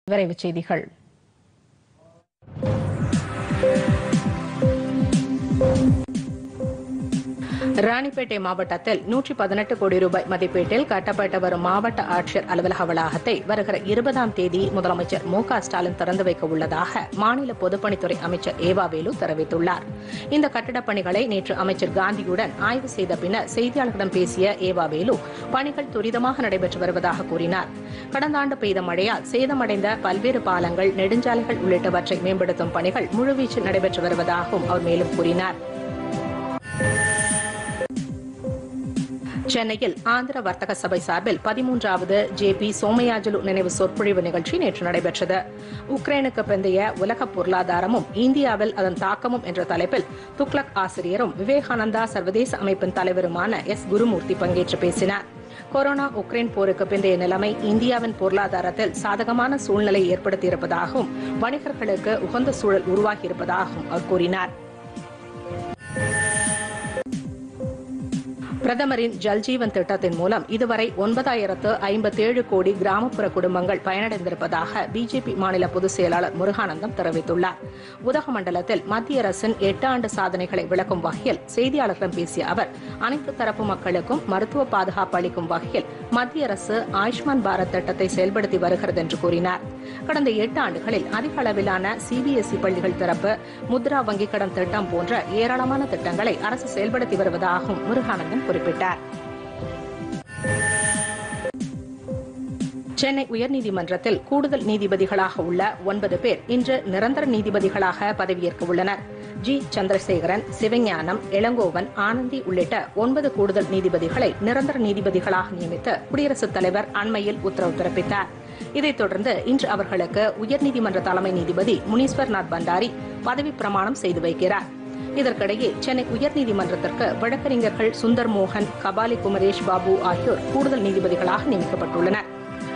விரைவுச் செய்திகள் ராணிப்பேட்டை மாவட்டத்தில் நூற்றி பதினெட்டு கோடி ரூபாய் மதிப்பீட்டில் கட்டப்பட்டு வரும் மாவட்ட ஆட்சியர் அலுவலக வளாகத்தை வருகிற இருபதாம் தேதி முதலமைச்சர் மு க ஸ்டாலின் திறந்து வைக்க உள்ளதாக மாநில பொதுப்பணித்துறை அமைச்சர் ஏவாவேலு தெரிவித்துள்ளார் இந்த கட்டடப் பணிகளை நேற்று அமைச்சர் காந்தியுடன் ஆய்வு செய்த பின்னர் செய்தியாளர்களிடம் பேசிய ஏவாவேலு பணிகள் துரிதமாக நடைபெற்று வருவதாக கூறினார் கடந்த ஆண்டு பெய்த மழையால் சேதமடைந்த பல்வேறு பாலங்கள் நெடுஞ்சாலைகள் உள்ளிட்டவற்றை மேம்படுத்தும் பணிகள் முழுவீச்சில் நடைபெற்று வருவதாகவும் அவர் மேலும் கூறினார் சென்னையில் ஆந்திர வர்த்தக சபை சார்பில் பதிமூன்றாவது ஜே பி சோமயாஜுலு நினைவு சொற்பொழிவு நிகழ்ச்சி நேற்று நடைபெற்றது உக்ரைனுக்கு பிந்தைய உலக பொருளாதாரமும் இந்தியாவில் அதன் தாக்கமும் என்ற தலைப்பில் துக்ளக் ஆசிரியரும் விவேகானந்தா சர்வதேச அமைப்பின் தலைவருமான எஸ் குருமூர்த்தி பங்கேற்று பேசினார் கொரோனா உக்ரைன் போருக்கு பிந்தைய நிலைமை இந்தியாவின் பொருளாதாரத்தில் சாதகமான சூழ்நிலை ஏற்படுத்தியிருப்பதாகவும் வணிகர்களுக்கு உகந்த சூழல் உருவாகியிருப்பதாகவும் அவர் கூறினார் பிரதமரின் ஜல்ஜீவன் திட்டத்தின் மூலம் இதுவரை ஒன்பதாயிரத்து ஐம்பத்தேழு கோடி கிராமப்புற குடும்பங்கள் பயனடைந்திருப்பதாக பிஜேபி மாநில பொதுச் செயலாளர் முருகானந்தம் தெரிவித்துள்ளார் உதகமண்டலத்தில் மத்திய அரசின் எட்டு ஆண்டு சாதனைகளை விளக்கும் வகையில் செய்தியாளர்களிடம் பேசிய அவர் அனைத்து தரப்பு மக்களுக்கும் மருத்துவ பாதுகாப்பு அளிக்கும் வகையில் மத்திய அரசு ஆயுஷ்மான் பாரத் திட்டத்தை செயல்படுத்தி வருகிறது என்று கூறினார் கடந்த எட்டு ஆண்டுகளில் அதிக அளவிலான சிபிஎஸ்இ பள்ளிகள் திறப்பு முத்ரா வங்கிக் கடன் திட்டம் போன்ற ஏராளமான திட்டங்களை அரசு செயல்படுத்தி வருவதாகவும் முருகானந்தம் குறிப்பிட்டார் சென்னை உயர்நீதிமன்றத்தில் கூடுதல் நீதிபதிகளாக உள்ள ஒன்பது பேர் இன்று நிரந்தர நீதிபதிகளாக பதவியேற்க உள்ளனர் ஜி சந்திரசேகரன் சிவஞானம் இளங்கோவன் ஆனந்தி உள்ளிட்ட ஒன்பது கூடுதல் நீதிபதிகளை நிரந்தர நீதிபதிகளாக நியமித்து குடியரசுத் தலைவர் அண்மையில் உத்தரவு பிறப்பித்தார் இதைத் தொடர்ந்து இன்று அவர்களுக்கு உயர்நீதிமன்ற தலைமை நீதிபதி முனீஸ்வர்நாத் பண்டாரி பதவி பிரமாணம் செய்து வைக்கிறார் இதற்கிடையே சென்னை உயர்நீதிமன்றத்திற்கு வழக்கறிஞர்கள் சுந்தர் மோகன் கபாலி குமரேஷ் பாபு ஆகியோர் கூடுதல் நீதிபதிகளாக நியமிக்கப்பட்டுள்ளனர்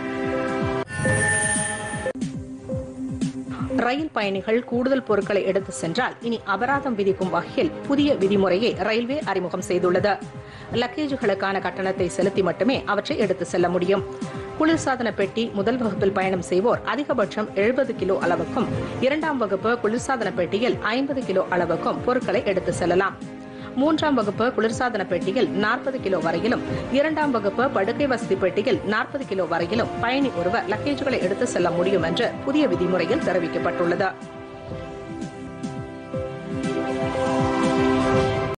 ரயில் பயணிகள் கூடுதல் பொருட்களை எடுத்து சென்றால் இனி அபராதம் விதிக்கும் வகையில் புதிய விதிமுறையை ரயில்வே அறிமுகம் செய்துள்ளது லக்கேஜுகளுக்கான கட்டணத்தை செலுத்தி மட்டுமே அவற்றை எடுத்து செல்ல முடியும் குளிர்சாதன பெட்டி முதல் வகுப்பில் பயணம் செய்வோர் அதிகபட்சம் எழுபது கிலோ அளவுக்கும் இரண்டாம் வகுப்பு குளிர்சாதன பெட்டியில் ஐம்பது கிலோ அளவுக்கும் பொருட்களை எடுத்து செல்லலாம் மூன்றாம் வகுப்பு குளிர்சாதன பெட்டியில் நாற்பது கிலோ வரையிலும் இரண்டாம் வகுப்பு படுக்கை வசதி பெட்டியில் நாற்பது கிலோ வரையிலும் பயணி ஒருவர் லக்கேஜுகளை எடுத்து செல்ல முடியும் என்று புதிய விதிமுறையில் தெரிவிக்கப்பட்டுள்ளது